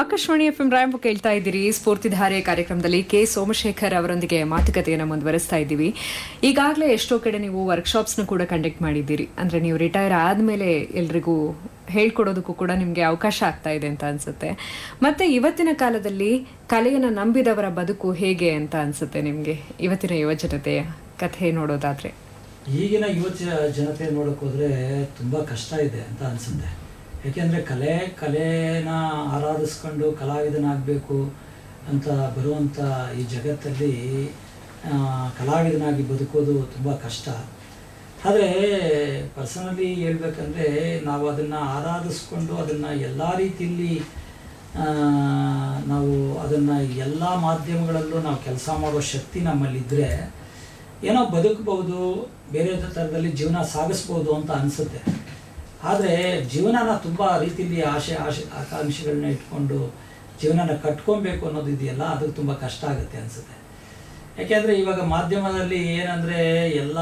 Akashvani F M ರಾಯಂಬ ಕೇಳ್ತಾ ಇದ್ದೀರಿ ಸ್ಫೂರ್ತಿಧಾರೆ ಕಾರ್ಯಕ್ರಮದಲ್ಲಿ ಕೆ ಸೋಮಶೇಖರ್ ಅವರೊಂದಿಗೆ ಮಾತುಕತೆಯನ್ನು ಮುಂದುವರಿಸ್ತಾ ಇದ್ದೀವಿ ಈಗಾಗಲೇ ಎಷ್ಟೋ ಕಡೆ ನೀವು ವರ್ಕ್ಶಾಪ್ಸ್ನ ಕೂಡ ಕಂಡಕ್ಟ್ ಮಾಡಿದ್ದೀರಿ ಅಂದ್ರೆ ನೀವು ರಿಟೈರ್ ಆದಮೇಲೆ ಎಲ್ರಿಗೂ ಹೇಳ್ಕೊಡೋದಕ್ಕೂ ಕೂಡ ನಿಮಗೆ ಅವಕಾಶ ಆಗ್ತಾ ಇದೆ ಅಂತ ಅನ್ಸುತ್ತೆ ಮತ್ತೆ ಇವತ್ತಿನ ಕಾಲದಲ್ಲಿ ಕಲೆಯನ್ನು ನಂಬಿದವರ ಬದುಕು ಹೇಗೆ ಅಂತ ಅನ್ಸುತ್ತೆ ನಿಮಗೆ ಇವತ್ತಿನ ಯುವಜನತೆಯ ಕಥೆ ನೋಡೋದಾದ್ರೆ ಈಗಿನ ಯುವ ಜ- ಜನತೆ ನೋಡಕ್ ಹೋದ್ರೆ ತುಂಬಾ ಕಷ್ಟ ಇದೆ ಅಂತ ಅನ್ಸುತ್ತೆ ಯಾಕೆಂದ್ರೆ ಕಲೆ ಕಲೆನ ಆರಾಧಿಸ್ಕೊಂಡು ಕಲಾವಿದನಾಗಬೇಕು ಅಂತ ಬರುವಂಥ ಈ ಜಗತ್ತಲ್ಲಿ ಆ, ಕಲಾವಿದನಾಗಿ ಬದುಕೋದು ತುಂಬ ಕಷ್ಟ ಆದರೆ ಪರ್ಸನಲಿ ಹೇಳ್ಬೇಕಂದ್ರೆ ನಾವು ಅದನ್ನು ಆರಾಧಿಸ್ಕೊಂಡು ಅದನ್ನು ಎಲ್ಲ ರೀತಿಯಲ್ಲಿ ಆ, ನಾವು ಅದನ್ನು ಎಲ್ಲ ಮಾಧ್ಯಮಗಳಲ್ಲೂ ನಾವು ಕೆಲಸ ಮಾಡೋ ಶಕ್ತಿ ನಮ್ಮಲ್ಲಿದ್ದರೆ ಏನೋ ಬದುಕಬಹುದು ಬೇರೆ ಥರದಲ್ಲಿ ಜೀವನ ಸಾಗಿಸ್ಬೋದು ಅಂತ ಅನಿಸುತ್ತೆ ಆದರೆ ಜೀವನನ ತುಂಬ ರೀತಿಯಲ್ಲಿ ಆಸೆ ಆಸೆ ಆಕಾಂಕ್ಷೆಗಳನ್ನ ಇಟ್ಕೊಂಡು ಜೀವನನ ಕಟ್ಕೊಬೇಕು ಅನ್ನೋದು ಇದೆಯಲ್ಲ ಅದು ತುಂಬ ಕಷ್ಟ ಆಗುತ್ತೆ ಅನಿಸುತ್ತೆ ಯಾಕೆಂದರೆ ಇವಾಗ ಮಾಧ್ಯಮದಲ್ಲಿ ಏನಂದರೆ ಎಲ್ಲ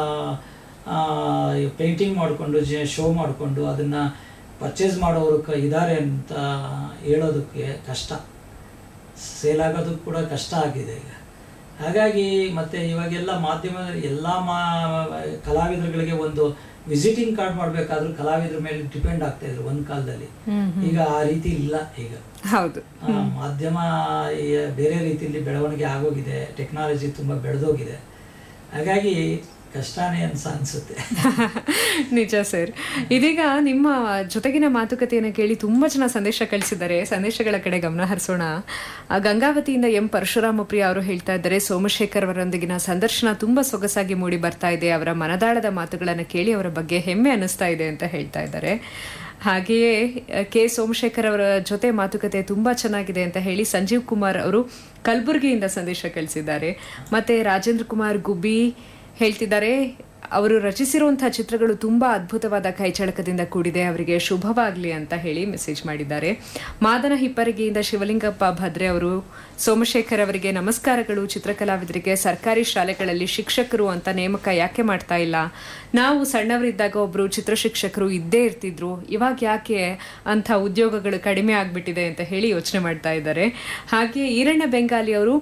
ಪೇಂಟಿಂಗ್ ಮಾಡಿಕೊಂಡು ಜ ಶೋ ಮಾಡಿಕೊಂಡು ಅದನ್ನು ಪರ್ಚೇಸ್ ಮಾಡೋರು ಕ ಇದ್ದಾರೆ ಅಂತ ಹೇಳೋದಕ್ಕೆ ಕಷ್ಟ ಸೇಲ್ ಆಗೋದು ಕೂಡ ಕಷ್ಟ ಆಗಿದೆ ಈಗ ಹಾಗಾಗಿ ಮತ್ತೆ ಇವಾಗೆಲ್ಲ ಮಾಧ್ಯಮ ಎಲ್ಲ ಮಾ ಕಲಾವಿದರುಗಳಿಗೆ ಒಂದು ವಿಸಿಟಿಂಗ್ ಕಾರ್ಡ್ ಮಾಡಬೇಕಾದ್ರೂ ಕಲಾವಿದ್ರ ಮೇಲೆ ಡಿಪೆಂಡ್ ಆಗ್ತಾ ಇದ್ರು ಒಂದು ಕಾಲದಲ್ಲಿ ಈಗ ಆ ರೀತಿ ಇಲ್ಲ ಈಗ ಹೌದು ಆ, ಮಾಧ್ಯಮ ಈ ಬೇರೆ ರೀತಿಯಲ್ಲಿ ಬೆಳವಣಿಗೆ ಆಗೋಗಿದೆ ಟೆಕ್ನಾಲಜಿ ತುಂಬ ಬೆಳೆದೋಗಿದೆ ಹಾಗಾಗಿ ಕಷ್ಟನೇ ಅನ್ಸ ಅನ್ಸುತ್ತೆ ನಿಜ ಸರ್ ಇದೀಗ ನಿಮ್ಮ ಜೊತೆಗಿನ ಮಾತುಕತೆಯನ್ನು ಕೇಳಿ ತುಂಬಾ ಜನ ಸಂದೇಶ ಕಳಿಸಿದ್ದಾರೆ ಸಂದೇಶಗಳ ಕಡೆ ಗಮನ ಹರಿಸೋಣ ಆ, ಗಂಗಾವತಿಯಿಂದ ಎಂ ಪರಶುರಾಮ ಪ್ರಿಯ ಅವರು ಹೇಳ್ತಾ ಇದ್ದಾರೆ ಸೋಮಶೇಖರ್ ಅವರೊಂದಿಗಿನ ಸಂದರ್ಶನ ತುಂಬಾ ಸೊಗಸಾಗಿ ಮೂಡಿ ಬರ್ತಾ ಇದೆ ಅವರ ಮನದಾಳದ ಮಾತುಗಳನ್ನು ಕೇಳಿ ಅವರ ಬಗ್ಗೆ ಹೆಮ್ಮೆ ಅನಿಸ್ತಾ ಇದೆ ಅಂತ ಹೇಳ್ತಾ ಇದ್ದಾರೆ ಹಾಗೆಯೇ ಆ, ಕೆ ಸೋಮಶೇಖರ್ ಅವರ ಜೊತೆ ಮಾತುಕತೆ ತುಂಬಾ ಚೆನ್ನಾಗಿದೆ ಅಂತ ಹೇಳಿ ಸಂಜೀವ್ ಕುಮಾರ್ ಅವರು ಕಲಬುರಗಿಯಿಂದ ಸಂದೇಶ ಕಳಿಸಿದ್ದಾರೆ ಮತ್ತೆ ರಾಜೇಂದ್ರ ಕುಮಾರ್ ಗುಬ್ಬಿ ಹೇಳ್ತಿದ್ದಾರೆ ಅವರು ರಚಿಸಿರುವಂತಹ ಚಿತ್ರಗಳು ತುಂಬಾ ಅದ್ಭುತವಾದ ಕೈಚಳಕದಿಂದ ಕೂಡಿದೆ ಅವರಿಗೆ ಶುಭವಾಗ್ಲಿ ಅಂತ ಹೇಳಿ ಮೆಸೇಜ್ ಮಾಡಿದ್ದಾರೆ ಮಾದನ ಹಿಪ್ಪರಿಗೆಯಿಂದ ಶಿವಲಿಂಗಪ್ಪ ಭದ್ರೆ ಅವರು ಸೋಮಶೇಖರ್ ಅವರಿಗೆ ನಮಸ್ಕಾರಗಳು ಚಿತ್ರಕಲಾವಿದರಿಗೆ ಸರ್ಕಾರಿ ಶಾಲೆಗಳಲ್ಲಿ ಶಿಕ್ಷಕರು ಅಂತ ನೇಮಕ ಯಾಕೆ ಮಾಡ್ತಾ ಇಲ್ಲ ನಾವು ಸಣ್ಣವರಿದ್ದಾಗ ಒಬ್ರು ಚಿತ್ರ ಶಿಕ್ಷಕರು ಇದ್ದೇ ಇರ್ತಿದ್ರು ಇವಾಗ ಯಾಕೆ ಅಂತ ಉದ್ಯೋಗಗಳು ಕಡಿಮೆ ಆಗ್ಬಿಟ್ಟಿದೆ ಅಂತ ಹೇಳಿ ಯೋಚನೆ ಮಾಡ್ತಾ ಇದ್ದಾರೆ ಹಾಗೆ ಈರಣ್ಣ ಬೆಂಗಾಲಿ ಅವರು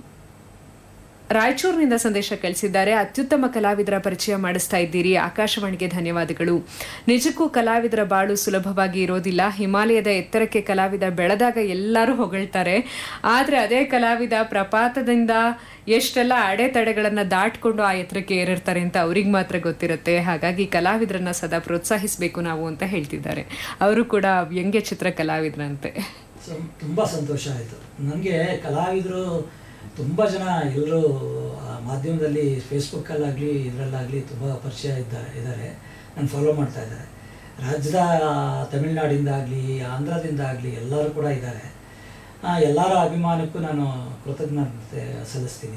ರಾಯಚೂರಿನಿಂದ ಸಂದೇಶ ಕಳಿಸಿದ್ದಾರೆ ಅತ್ಯುತ್ತಮ ಕಲಾವಿದರ ಪರಿಚಯ ಮಾಡಿಸ್ತಾ ಇದ್ದೀರಿ ಆಕಾಶವಾಣಿಗೆ ಧನ್ಯವಾದಗಳು ನಿಜಕ್ಕೂ ಕಲಾವಿದರ ಬಾಳು ಸುಲಭವಾಗಿ ಇರೋದಿಲ್ಲ ಹಿಮಾಲಯದ ಎತ್ತರಕ್ಕೆ ಕಲಾವಿದ ಬೆಳೆದಾಗ ಎಲ್ಲರೂ ಹೊಗಳ್ತಾರೆ ಆದ್ರೆ ಅದೇ ಕಲಾವಿದ ಪ್ರಪಾತದಿಂದ ಎಷ್ಟೆಲ್ಲ ಅಡೆತಡೆಗಳನ್ನ ದಾಟ್ಕೊಂಡು ಆ ಎತ್ತರಕ್ಕೆ ಏರಿರ್ತಾರೆ ಅಂತ ಅವ್ರಿಗೆ ಮಾತ್ರ ಗೊತ್ತಿರುತ್ತೆ ಹಾಗಾಗಿ ಕಲಾವಿದರನ್ನ ಸದಾ ಪ್ರೋತ್ಸಾಹಿಸಬೇಕು ನಾವು ಅಂತ ಹೇಳ್ತಿದ್ದಾರೆ ಅವರು ಕೂಡ ವ್ಯಂಗ್ಯ ಚಿತ್ರ ಕಲಾವಿದರಂತೆ ಸೊ ತುಂಬ ಸಂತೋಷ ಆಯಿತು ನನಗೆ ಕಲಾವಿದರು ತುಂಬ ಜನ ಎಲ್ಲರೂ ಮಾಧ್ಯಮದಲ್ಲಿ ಫೇಸ್ಬುಕ್ಕಲ್ಲಾಗಲಿ ಇದರಲ್ಲಾಗಲಿ ತುಂಬ ಪರಿಚಯ ಇದ್ದಾರೆ ಇದ್ದಾರೆ ನಾನು ಫಾಲೋ ಮಾಡ್ತಾ ಇದ್ದಾರೆ ರಾಜ್ಯದ ತಮಿಳ್ನಾಡಿಂದ ಆಗಲಿ ಆಂಧ್ರದಿಂದ ಆಗಲಿ ಎಲ್ಲರೂ ಕೂಡ ಇದ್ದಾರೆ ಎಲ್ಲರ ಅಭಿಮಾನಕ್ಕೂ ನಾನು ಕೃತಜ್ಞತೆ ಸಲ್ಲಿಸ್ತೀನಿ